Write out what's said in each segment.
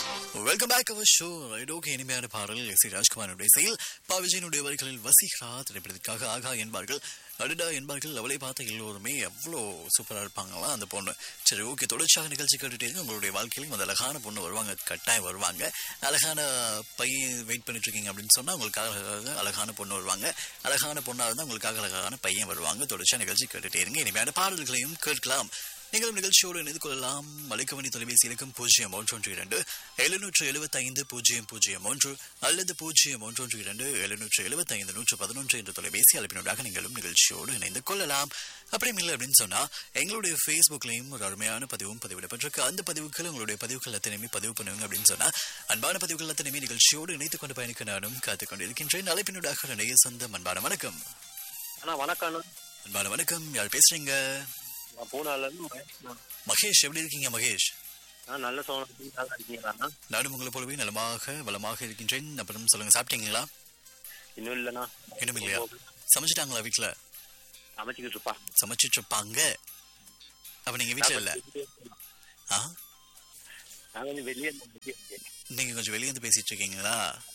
Welcome back our show right okay இனிமையான பாடல் S C ராஜ்குமாரனுடைய செயல் பா விஜயனுடைய வரிகளில் வசீகரா திரைப்படத்திற்காக ஆகா என்பார்கள் அடிடா என்பார்கள் அவளை பார்த்த எல்லோருமே எவ்வளோ சூப்பராக இருப்பாங்களா அந்த பொண்ணு சரி ஓகே தொடர்ச்சியாக நிகழ்ச்சி கேட்டுட்டே இருக்கு உங்களுடைய வாழ்க்கையிலும் அந்த அழகான பொண்ணு வருவாங்க கட்டாயம் வருவாங்க அழகான பையன் வெயிட் பண்ணிட்டு இருக்கீங்க அப்படின்னு சொன்னால் உங்களுக்காக அழகான பொண்ணு வருவாங்க அழகான பொண்ணாக இருந்தால் உங்களுக்காக அழகான பையன் வருவாங்க தொடர்ச்சியாக நிகழ்ச்சி கேட்டுட்டே இருங்க இனிமையான பாடல்களையும் கேட்கலாம் நீங்களும் நிகழ்ச்சியோடு இணைந்து கொள்ளலாம் மலைக்கவனி தொலைபேசி இலக்கம் பூஜ்ஜியம் ஒன்றொன்று இரண்டு எழுநூற்று எழுபத்தைந்து பூஜ்ஜியம் பூஜ்ஜியம் ஒன்று அல்லது பூஜ்ஜியம் ஒன்றொன்று இரண்டு எழுநூற்று எழுபத்தைந்து நூற்று பதினொன்று என்ற தொலைபேசி அழைப்பினூடாக நீங்களும் நிகழ்ச்சியோடு இணைந்து கொள்ளலாம் அப்படியும் இல்லை அப்படின்னு சொன்னா எங்களுடைய ஃபேஸ்புக்லையும் ஒரு அருமையான பதிவும் பதிவிடப்பட்டிருக்கு அந்த பதிவுகள் உங்களுடைய பதிவுகள் அத்தனையுமே பதிவு பண்ணுவீங்க அப்படின்னு சொன்னா அன்பான பதிவுகள் அத்தனையுமே நிகழ்ச்சியோடு இணைத்துக் கொண்டு பயணிக்க நானும் காத்துக் கொண்டிருக்கின்றேன் அழைப்பினூடாக நிறைய சொந்தம் அன்பான வணக்கம் அண்ணா வணக்கம் அண்ணா அன்பான வணக்கம் யார் பேசுறீங்க நான் பூனால இருந்து மகேஷ் அண்ணா. மகேஷ் எப்படி இருக்கீங்க மகேஷ் ஆ நல்ல சோழம் நல்லா இருக்கீங்களா அண்ணா நானும் உங்களை போலவே நலமாக வளமாக இருக்கின்றேன் அப்புறம் சொல்லுங்க சாப்பிட்டீங்களா இன்னும் இல்லைண்ணா இன்னும் இல்லையா சமைச்சிட்டாங்களா வீட்ல அமைச்சுக்கிட்டு இருப்பா சமைச்சிட்டு இருப்பாங்க அப்ப நீங்க வீட்ல இல்ல ஆ நான் கொஞ்சம் வெளியே இருந்தேன், வெளியே இருக்கேன். நீங்க கொஞ்சம் வெளியே இருந்து பேசிட்டு இருக்கீங்களா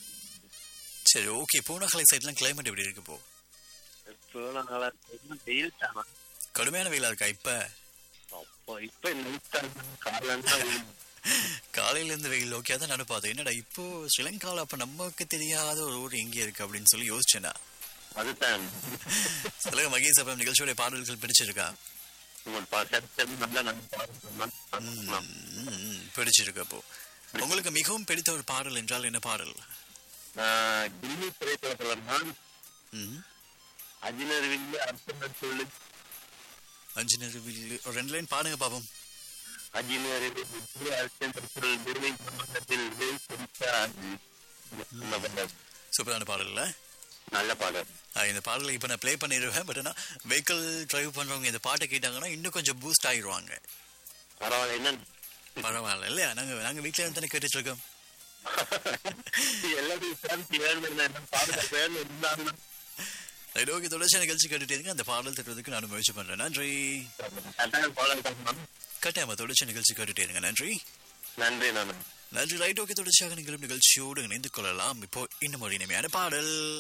சரி ஓகே பூனாகலை சைட்லாம் கிளைமேட் எப்படி இருக்கு இப்போ பூனா நல்லா இருக்கு வெயில் தானா கடுமையான வெயிலா இருக்கா இப்ப அப்போ இப்ப நைட் காலையில இருந்து தான் வெயில். காலையில இருந்து வெயில் ஓகே அதான் நான் பார்த்தேன் என்னடா இப்போ ஸ்ரீலங்கால அப்ப நமக்கு தெரியாத ஒரு ஊர் எங்கே இருக்கு அப்படின்னு சொல்லி யோசிச்சேனா அதுதான் சொல்லுங்க மகேஷ் அப்ப நிகழ்ச்சியோட பாடல்கள் பிடிச்சிருக்கா உங்க பா- சரி, சரி, நல்லா நான் பாடுறேன். அண்ணா. ம், பிடிச்சிருக்கு அப்போ உங்களுக்கு மிகவும் பிடித்த ஒரு பாடல் என்றால் என்ன பாடல் நான் கில்லி திரைப்படத்துல நான் ம் அஜினர்வில் அர்த்தங்கள் சொல்லு அஞ்சு நிறுவில் ஒரு ரெண்டு லைன் பாடுங்க பாப்போம் அஜினர்வில் அர்த்தங்கள் சொல்லு விருதை சம்பந்தத்தில் வேல் குறித்தாது இந்த பாடல். சூப்பரான பாடல்ல நல்ல பாடல் ஆஹ், இந்த பாடலை இப்போ நான் ப்ளே பண்ணிடுவேன் பட் ஆனால் வெஹிக்கிள் டிரைவ் பண்ணுறவங்க இந்த பாட்டை கேட்டாங்கன்னா இன்னும் கொஞ்சம் பூஸ்ட் ஆயிடுவாங்க பரவாயில்ல என்ன பரவாயில்ல இல்லையா நாங்கள் நாங்கள் வீட்டில் இருந்து தானே கேட்டுட்டு இருக்கோம் எல்லாத்தையும் சேர்த்து வேணும் என்ன பாடுற வேணும் இருந்தாலும் ரைட் ஓகே தொடர்ச்சி நிகழ்ச்சி கேட்டுட்டே இருங்க அந்த பாடல் தட்டுறதுக்கு நான் முயற்சி பண்ணுறேன் நன்றி கட்டாயம் ஃபாலோ பண்ணணும் கட்டாயமா தொடர்ச்சி நிகழ்ச்சி கேட்டுட்டே இருங்க நன்றி நன்றி நான் நன்றி ரைட் ஓகே தொடர்ச்சியாக நீங்களும் நிகழ்ச்சியோடு இணைந்து கொள்ளலாம் இப்போ இன்னும் ஒரு இனிமையான பாடல்